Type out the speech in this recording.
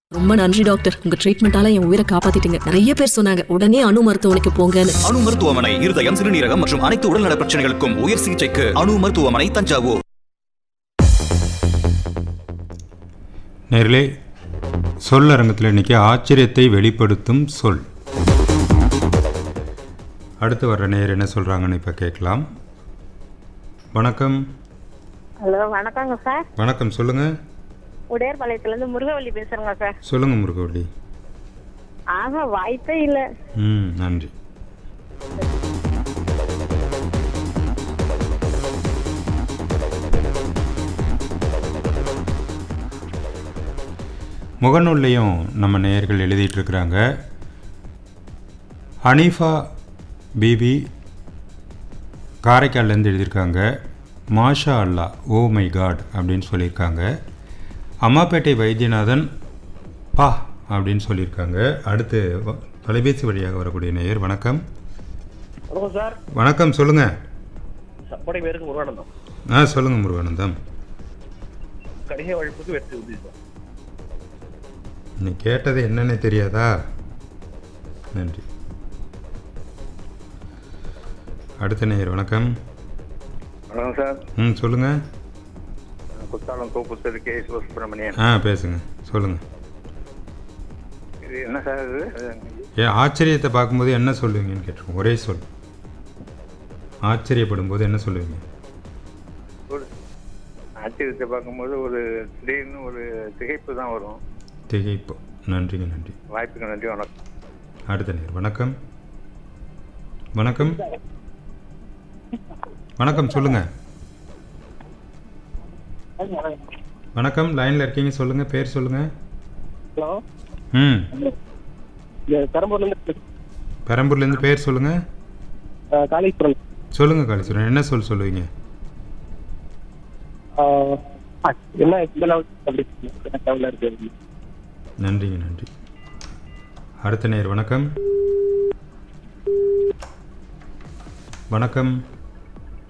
ரொம்ப நன்றி டாக்டர் உங்க ட்ரீட்மெண்டால என் உயிரை காப்பாத்திட்டீங்க நிறைய பேர் சொன்னாங்க உடனே அணு மருத்துவமனைக்கு போங்கன்னு அணு மருத்துவமனை இருதயம் சிறுநீரகம் மற்றும் அனைத்து உடல்நல பிரச்சனைகளுக்கும் உயர் சிகிச்சைக்கு அணு மருத்துவமனை தஞ்சாவூர் நேர்களே சொல்லரங்கத்தில் இன்னைக்கு ஆச்சரியத்தை வெளிப்படுத்தும் சொல் அடுத்து வர்ற நேர் என்ன சொல்கிறாங்கன்னு இப்போ கேட்கலாம் வணக்கம் ஹலோ வணக்கங்க சார் வணக்கம் சொல்லுங்கள் உடையார்பாளையத்துலேருந்து முருகவள்ளி பேசுகிறேங்க சார் சொல்லுங்கள் முருகவள்ளி ஆஹா வாய்ப்பே இல்லை ம் நன்றி முகநூல்லையும் நம்ம நேயர்கள் எழுதிட்டு இருக்கிறாங்க ஹனீஃபா பிபி காரைக்கால்லேருந்து எழுதியிருக்காங்க மாஷா அல்லா ஓ மை காட் அப்படின்னு சொல்லியிருக்காங்க அம்மாப்பேட்டை வைத்தியநாதன் பா அப்படின்னு சொல்லியிருக்காங்க அடுத்து வ- தொலைபேசி வழியாக வரக்கூடிய நேயர் வணக்கம் வணக்கம் சார் வணக்கம் சொல்லுங்கள் சப்படை பேருக்கு முருகானந்தம் ஆ சொல்லுங்கள் முருகானந்தம் கடிகை வழிப்புக்கு வெற்றி உறுதி சார் நீ கேட்டது என்னன்னு தெரியாதா நன்றி அடுத்த நேயர் வணக்கம் வணக்கம் சார் ம் சொல்லுங்கள் குத்தாலம் தோப்பு தெரு கே சிவசுப்ரமணியன் ஆ பேசுங்க சொல்லுங்கள் இது என்ன சார் இது ஏன் ஆச்சரியத்தை பார்க்கும்போது என்ன சொல்லுவீங்கன்னு கேட்டிருக்கோம் ஒரே சொல் ஆச்சரியப்படும் போது என்ன சொல்லுவீங்க ஒரு ஆச்சரியத்தை பார்க்கும்போது ஒரு திடீர்னு ஒரு திகைப்பு தான் வரும் திகைப்பு நன்றிங்க நன்றி வாய்ப்புக்கு நன்றி வணக்கம் அடுத்த நேர் வணக்கம் வணக்கம் வணக்கம் சொல்லுங்க வணக்கம் லைனில் இருக்கீங்க சொல்லுங்க பேர் சொல்லுங்க ஹலோ ம் இந்த பெரம்பூர்லேருந்து பெரம்பூர்லேருந்து பேர் சொல்லுங்க காளீஸ்வரன் சொல்லுங்க காளீஸ்வரன் என்ன சொல் சொல்லுவீங்க என்ன இந்த லெவல் அப்படி லெவலில் இருக்கு நன்றிங்க நன்றி அடுத்த நேர் வணக்கம் வணக்கம்